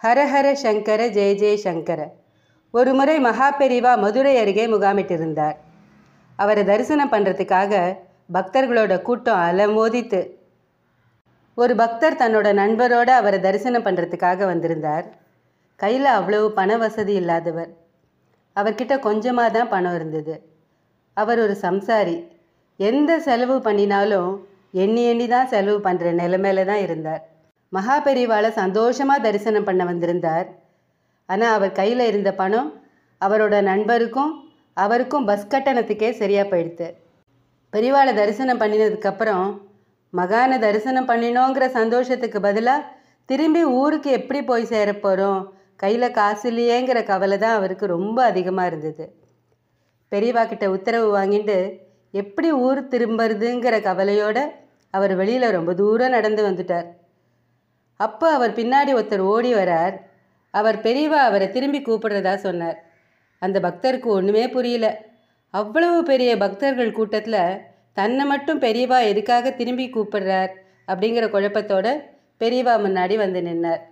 ஹரஹர சங்கர ஜெய ஜெய சங்கர ஒரு முறை மகாபெரிவா மதுரை அருகே முகாமிட்டிருந்தார் அவரை தரிசனம் பண்ணுறதுக்காக பக்தர்களோட கூட்டம் அலமோதித்து ஒரு பக்தர் தன்னோட நண்பரோட அவரை தரிசனம் பண்ணுறதுக்காக வந்திருந்தார் கையில் அவ்வளவு பண வசதி இல்லாதவர் அவர்கிட்ட கொஞ்சமாக தான் பணம் இருந்தது அவர் ஒரு சம்சாரி எந்த செலவு பண்ணினாலும் எண்ணி எண்ணி தான் செலவு பண்ணுற நிலைமையில தான் இருந்தார் மகாபெரிவாளை சந்தோஷமாக தரிசனம் பண்ண வந்திருந்தார் ஆனால் அவர் கையில் இருந்த பணம் அவரோட நண்பருக்கும் அவருக்கும் பஸ் கட்டணத்துக்கே சரியாக போயிடுத்து பெரியவாளை தரிசனம் பண்ணினதுக்கப்புறம் மகானை தரிசனம் பண்ணினோங்கிற சந்தோஷத்துக்கு பதிலாக திரும்பி ஊருக்கு எப்படி போய் சேர போகிறோம் கையில் காசு இல்லையேங்கிற கவலை தான் அவருக்கு ரொம்ப அதிகமாக இருந்தது பெரியவா கிட்ட உத்தரவு வாங்கிட்டு எப்படி ஊர் திரும்புறதுங்கிற கவலையோட அவர் வெளியில் ரொம்ப தூரம் நடந்து வந்துட்டார் அப்போ அவர் பின்னாடி ஒருத்தர் ஓடி வரார் அவர் பெரியவா அவரை திரும்பி கூப்பிடுறதா சொன்னார் அந்த பக்தருக்கு ஒன்றுமே புரியல அவ்வளவு பெரிய பக்தர்கள் கூட்டத்தில் தன்னை மட்டும் பெரியவா எதுக்காக திரும்பி கூப்பிடுறார் அப்படிங்கிற குழப்பத்தோட பெரியவா முன்னாடி வந்து நின்னார்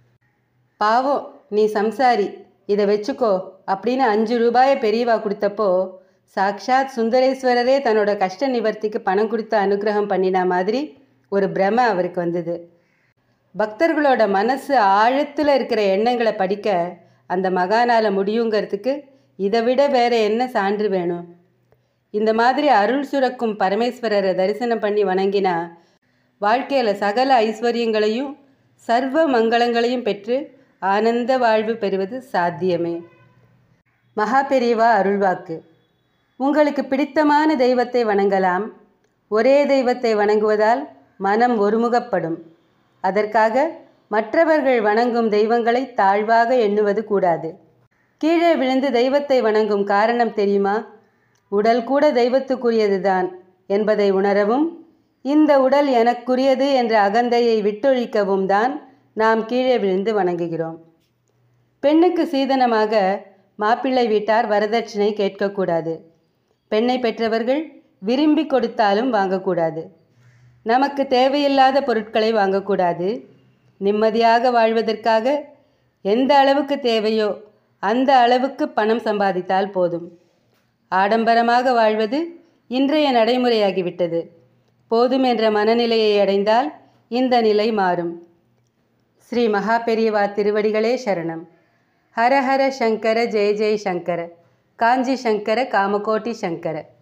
பாவம் நீ சம்சாரி இதை வச்சுக்கோ அப்படின்னு அஞ்சு ரூபாயை பெரியவா கொடுத்தப்போ சாக்ஷாத் சுந்தரேஸ்வரரே தன்னோட கஷ்ட நிவர்த்திக்கு பணம் கொடுத்து அனுகிரகம் பண்ணின மாதிரி ஒரு பிரம அவருக்கு வந்தது பக்தர்களோட மனசு ஆழத்தில் இருக்கிற எண்ணங்களை படிக்க அந்த மகானால முடியுங்கிறதுக்கு இதை விட வேற என்ன சான்று வேணும் இந்த மாதிரி அருள் சுரக்கும் பரமேஸ்வரரை தரிசனம் பண்ணி வணங்கினா வாழ்க்கையில் சகல ஐஸ்வர்யங்களையும் சர்வ மங்களங்களையும் பெற்று ஆனந்த வாழ்வு பெறுவது சாத்தியமே மகா பெரியவா அருள்வாக்கு உங்களுக்கு பிடித்தமான தெய்வத்தை வணங்கலாம் ஒரே தெய்வத்தை வணங்குவதால் மனம் ஒருமுகப்படும் அதற்காக மற்றவர்கள் வணங்கும் தெய்வங்களை தாழ்வாக எண்ணுவது கூடாது கீழே விழுந்து தெய்வத்தை வணங்கும் காரணம் தெரியுமா உடல் கூட தெய்வத்துக்குரியதுதான் என்பதை உணரவும் இந்த உடல் எனக்குரியது என்ற அகந்தையை விட்டொழிக்கவும் தான் நாம் கீழே விழுந்து வணங்குகிறோம் பெண்ணுக்கு சீதனமாக மாப்பிள்ளை வீட்டார் வரதட்சணை கேட்கக்கூடாது பெண்ணை பெற்றவர்கள் விரும்பி கொடுத்தாலும் வாங்கக்கூடாது நமக்கு தேவையில்லாத பொருட்களை வாங்கக்கூடாது நிம்மதியாக வாழ்வதற்காக எந்த அளவுக்கு தேவையோ அந்த அளவுக்கு பணம் சம்பாதித்தால் போதும் ஆடம்பரமாக வாழ்வது இன்றைய நடைமுறையாகிவிட்டது போதும் என்ற மனநிலையை அடைந்தால் இந்த நிலை மாறும் ஸ்ரீ மகா பெரியவா திருவடிகளே சரணம் ஹர ஹர சங்கர ஜெய ஜெய சங்கர காஞ்சி சங்கர காமகோட்டி சங்கர